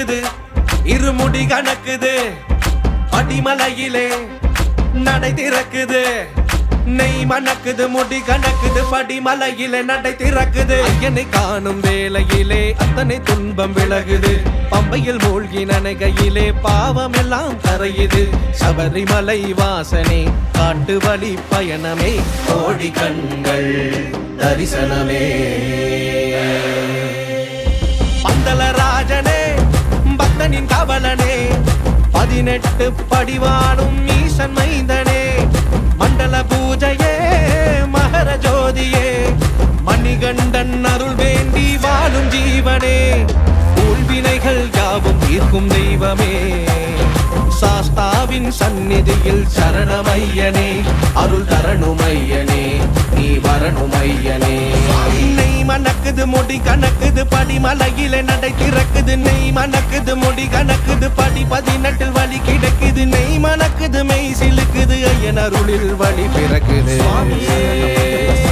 மணக்குது இருமுடி கணக்குது படிமலையிலே நடை திறக்குது நெய் மணக்குது முடி கணக்குது படிமலையிலே நடை திறக்குது ஐயனை காணும் வேளையிலே அத்தனை துன்பம் விலகுது பம்பையில் மூழ்கி நனைகையிலே பாவம் எல்லாம் கரையுது சபரிமலை வாசனே காட்டு வழி பயணமே கோடி கண்கள் தரிசனமே பந்தலராஜனே பக்தனின் கவலனே பதினெட்டு படிவானும் ஈசன் மைந்தனே மண்டல பூஜையே மகர ஜோதியே மணிகண்டன் அருள் வேண்டி வாழும் ஜீவனே ஊழ்வினைகள் யாவும் தீர்க்கும் தெய்வமே சாஸ்தாவின் சந்நிதியில் சரணமையனே அருள் தரணுமையனே நீ வரணுமையனே நெய் மணக்குது முடி கணக்குது படிமலையில நடை திறக்குது நெய் மணக்குது முடி கணக்குது படி பதினெட்டில் வழி கிடக்குது நெய் மணக்குது மெய் சிலுக்குது ஐயன் அருளில் வழி பிறக்குது